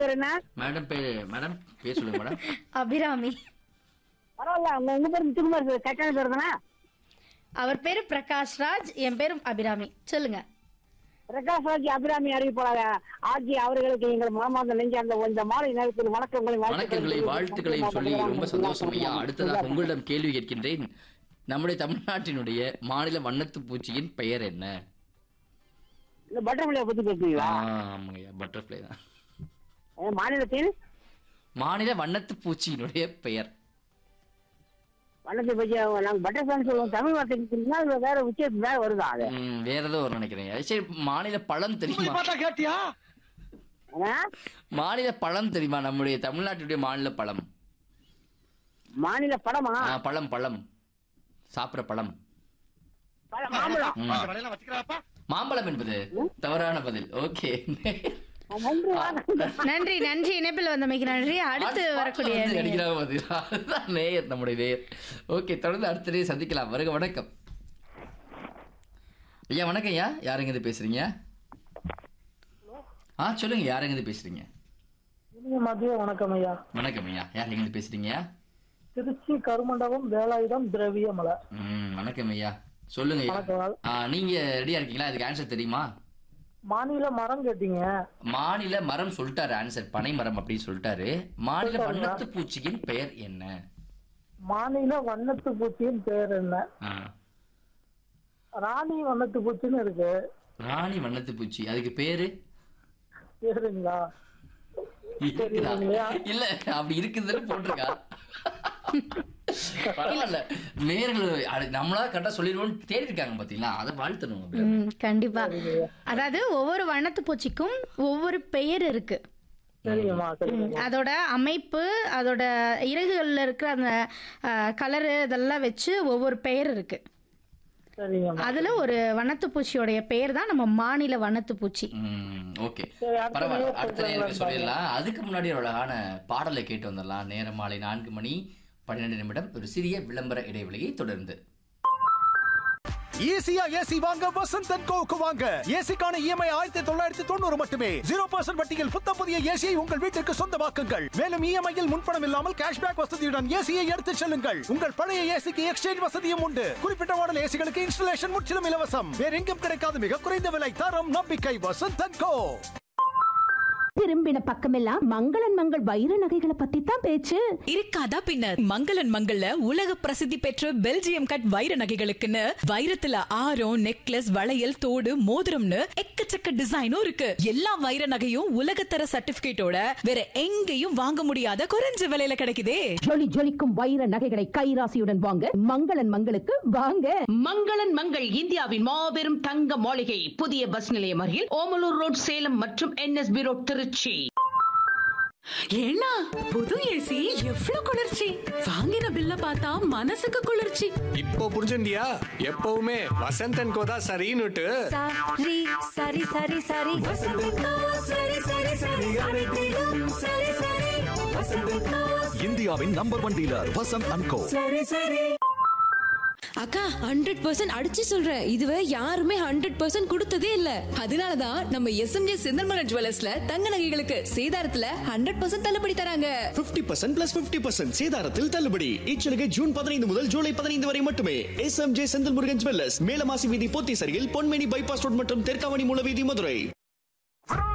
பேர் என்ன மேடம் பேர் மேடம் பேர் சொல்லுங்க மேடம் அபிராமி பரவாயில்ல உங்க உங்க பேர் முத்துக்குமார் சார் கரெக்டான பேர் தானே அவர் பேரு பிரகாஷ் ராஜ் என் பேரு அபிராமி சொல்லுங்க பிரகாஷ் ராஜ் அபிராமி அறிவிப்பாளர் ஆட்சி அவர்களுக்கு எங்கள் மனமார்ந்த நெஞ்சார்ந்த இந்த மாலை நேரத்தில் வணக்கங்களை வணக்கங்களை வாழ்த்துக்களையும் சொல்லி ரொம்ப சந்தோஷம் ஐயா அடுத்ததாக உங்களிடம் கேள்வி கேட்கின்றேன் நம்முடைய தமிழ்நாட்டினுடைய மாநில வண்ணத்து பூச்சியின் பெயர் என்ன இந்த பட்டர்ஃபிளை பத்தி ஆ, பேசுவீங்களா ஆமாங்க ஐயா பட்டர்ஃப்ளை தான் அஹ் மாநிலத்தில் மாநில வண்ணத்து பூச்சியினுடைய பெயர் வண்ணத்தை பற்றி அவங்க- நாங்க பட்டர்ஃபிளைன்னு சொல்லுவோம் தமிழ் வார்த்தைக்கு முன்னாடி வேற விஷயம் வேற வருதா அது ம், வேற ஏதோ ஒரு நினைக்கிறேன் சரி மாநில பழம் தெரியுமா ஏன்னா, மாநில பழம் தெரியுமா நம்முடைய தமிழ்நாட்டுடைய மாநில பழம் மாநில படமா ஆ, பழம் பழம் சாப்பிட்ற பழம் பழ மாம்பழம் ம். மாம்பழம் என்பது தவறான பதில் ஓகே நன்றி வாங்க. நன்றி நன்றி இணைப்பில் வந்தமைக்கு நன்றி அடுத்து வரக்கூடிய நேயர். நடிக்கிறாங்க பாத்தீங்களா? அதுதான் நேயர் நம்முடைய நேயர் ஓகே தொடர்ந்து அடுத்ததே சந்திக்கலாம் வருக வணக்கம் ஐயா வணக்கம் ஐயா யாருங்க இது பேசுறீங்க ஆ சொல்லுங்க யாருங்க இது பேசுறீங்க இனிய மதிய வணக்கம் ஐயா வணக்கம் ஐயா யாருங்க இது பேசுறீங்க திருச்சி கருமண்டபம் வேலாயுதம் திரவியமலை ம் வணக்கம் ஐயா சொல்லுங்க ஐயா வணக்கம் ஆ, நீங்க ரெடியா இருக்கீங்களா இதுக்கு ஆன்சர் தெரியுமா மாநில மரம் கேட்டீங்க மாநில மரம் சொல்லிட்டாரு ஆன்சர் பனை மரம் அப்படின்னு சொல்லிட்டாரு மாநில வண்ணத்து பூச்சியின் பெயர் என்ன மாநில வண்ணத்து பூச்சியின் பேர் என்ன ஆ, ராணி வண்ணத்து பூச்சின்னு இருக்கு ராணி வண்ணத்து பூச்சி அதுக்கு பேரு பேருங்களா இருக்குதா? இல்லையா? இல்ல அப்படி இருக்குதுன்னு போட்டிருக்கா பரவாயில்ல நேர்கள் அது நம்மளா கரெக்டா சொல்லிடுவோம்னு தேடி இருக்காங்க பாத்தீங்களா அதை வாழ்த்தணும் அப்படி. ம், கண்டிப்பா அதாவது ஒவ்வொரு வண்ணத்து பூச்சிக்கும் ஒவ்வொரு பெயர் இருக்கு சரிங்கம்மா சரி ம், அதோட அமைப்பு அதோட இறகுகள்ல இருக்கிற அந்த கலரு இதெல்லாம் வச்சு ஒவ்வொரு பெயர் இருக்கு சரிங்கம்மா அதுல ஒரு வண்ணத்து பூச்சியோடைய பெயர் தான் நம்ம மாநில வண்ணத்து பூச்சி ம் ஓகே சரி, அடுத்த பரவாயில்ல நேரம் அடுத்த நேருக்கு சொல்றேன் சொல்லிடலாம் அதுக்கு முன்னாடி ஒரு அழகான பாடலை கேட்டு வந்துடலாம் நேரம் மாலை நான்கு மணி பன்னிரெண்டு நிமிடம் ஒரு சிறிய விளம்பர இடைவெளியை தொடர்ந்து ஈஸியா ஏசி வாங்க வசந்த் அண்ட் கோவுக்கு வாங்க ஏசிக்கான இஎம்ஐ ஆயிரத்தி தொள்ளாயிரத்தி தொண்ணூறு மட்டுமே ஜீரோ பர்சன்ட் வட்டியில் புத்த புதிய ஏசியை உங்கள் வீட்டிற்கு சொந்தமாக்குங்கள் மேலும் இஎம்ஐயில் முன்பணம் இல்லாமல் கேஷ்பேக் வசதியுடன் ஏசியை எடுத்துச் செல்லுங்கள் உங்கள் பழைய ஏசிக்கு எக்ஸ்சேஞ்ச் வசதியும் உண்டு குறிப்பிட்ட மாடல் ஏசிகளுக்கு இன்ஸ்டலேஷன் முற்றிலும் இலவசம் வேற எங்கும் கிடைக்காத மிக குறைந்த விலை தரம் நம்பிக்கை வசந்த் அண்ட் கோ திரும்பின பக்கமெல்லாம் மங்களன் மங்கள் வைர நகைகளை பத்தி தான் பேச்சு இருக்காதா பின்ன மங்களன் மங்கள்ல உலக பிரசித்தி பெற்ற பெல்ஜியம் கட் வைர நகைகளுக்குன்னு வைரத்துல ஆரம் நெக்லஸ் வளையல் தோடு மோதிரம்னு எக்கச்சக்க டிசைனும் இருக்கு எல்லா வைர நகையும் உலகத்தர சர்டிபிகேட்டோட வேற எங்கேயும் வாங்க முடியாத குறைஞ்ச விலையில கிடைக்குதே ஜொலி ஜொலிக்கும் வைர நகைகளை கைராசியுடன் வாங்க மங்களன் மங்களுக்கு வாங்க மங்களன் மங்கள் இந்தியாவின் மாபெரும் தங்க மாளிகை புதிய பஸ் நிலையம் அருகில் ஓமலூர் ரோட் சேலம் மற்றும் என்எஸ்பி ரோட் திருச்சி ஏன்னா புது ஏசி எவ்வளவு குளிர்ச்சி வாங்கின பில்ல பார்த்தா மனசுக்கு குளிர்ச்சி இப்போ புரிஞ்சுண்டியா எப்பவுமே வசந்தன் கோதா சரின்னுட்டு சரி சரி சரி சரி சரி சரி சரி அனைத்திலும் சரி சரி இந்தியாவின் number one dealer Vasanth and co அக்கா ஹண்ட்ரட் பர்சன்ட் அடிச்சு சொல்றேன் இதுவே யாருமே ஹண்ட்ரட் பர்சன்ட் கொடுத்ததே இல்ல அதனாலதான் நம்ம எஸ்எம்ஜே செந்தல்மலர் ஜுவல்லர்ஸ்ல தங்க நகைகளுக்கு சேதாரத்துல ஹண்ட்ரட் பர்சன்ட் தள்ளுபடி தராங்க 50% பர்சன்ட் பிளஸ் பிப்டி பர்சன்ட் சேதாரத்தில் தள்ளுபடி இச்சலுகை ஜூன் பதினைந்து முதல் ஜூலை பதினைந்து வரை மட்டுமே S M J Senthil Murugan jewellers Melamasi வீதி போத்தீசரியில் பொன்மேனி பைபாஸ் ரோட் மற்றும் தெற்காவணி மூல வீதி மதுரை